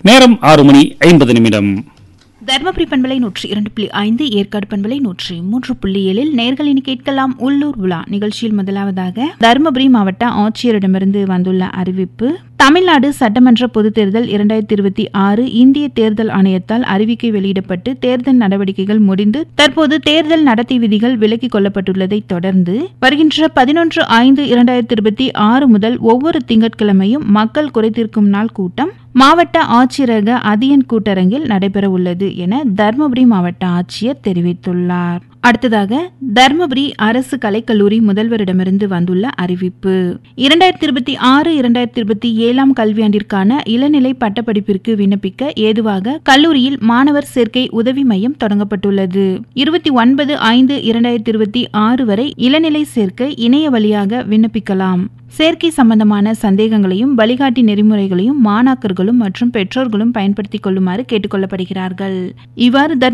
நேரம் ஆறு மணி ஐம்பது நிமிடம் தர்மபுரி பண்பலை நூற்றி இரண்டு புள்ளி ஐந்து ஏற்காடு பண்பலை நூற்றி மூன்று புள்ளி ஏழில் நேர்களினி கேட்கலாம் உள்ளூர் விழா நிகழ்ச்சியில் முதலாவதாக தருமபுரி மாவட்ட ஆட்சியரிடமிருந்து வந்துள்ள அறிவிப்பு தமிழ்நாடு சட்டமன்ற பொதுத் தேர்தல் இரண்டாயிரத்தி இருபத்தி ஆறு இந்திய தேர்தல் ஆணையத்தால் அறிவிக்கை வெளியிடப்பட்டு தேர்தல் நடவடிக்கைகள் முடிந்து தற்போது தேர்தல் நடத்தை விதிகள் விலக்கிக் கொள்ளப்பட்டுள்ளதை தொடர்ந்து வருகின்ற பதினொன்று ஐந்து இரண்டாயிரத்தி இருபத்தி ஆறு முதல் ஒவ்வொரு திங்கட்கிழமையும் மக்கள் குறைதீர்க்கும் நாள் கூட்டம் மாவட்ட ஆட்சியரக அதியன் கூட்டரங்கில் நடைபெற உள்ளது என தர்மபுரி மாவட்ட ஆட்சியர் தெரிவித்துள்ளார் அடுத்ததாக தர்மபுரி அரசு கலைக்கல்லூரி முதல்வரிடமிருந்து வந்துள்ள அறிவிப்பு இரண்டாயிரத்தி இருபத்தி ஆறு இரண்டாயிரத்தி இருபத்தி ஏழாம் கல்வியாண்டிற்கான இளநிலை பட்டப்படிப்பிற்கு விண்ணப்பிக்க ஏதுவாக கல்லூரியில் மாணவர் சேர்க்கை உதவி மையம் தொடங்கப்பட்டுள்ளது இருபத்தி ஒன்பது ஐந்து இரண்டாயிரத்தி இருபத்தி ஆறு வரை இளநிலை சேர்க்கை இணைய வழியாக விண்ணப்பிக்கலாம் சேர்க்கை சம்பந்தமான சந்தேகங்களையும் வழிகாட்டி நெறிமுறைகளையும் மாணாக்கர்களும் மற்றும் பெற்றோர்களும் பயன்படுத்திக் கொள்ளுமாறு கேட்டுக்கொள்ளப்படுகிறார்கள் இவ்வாறு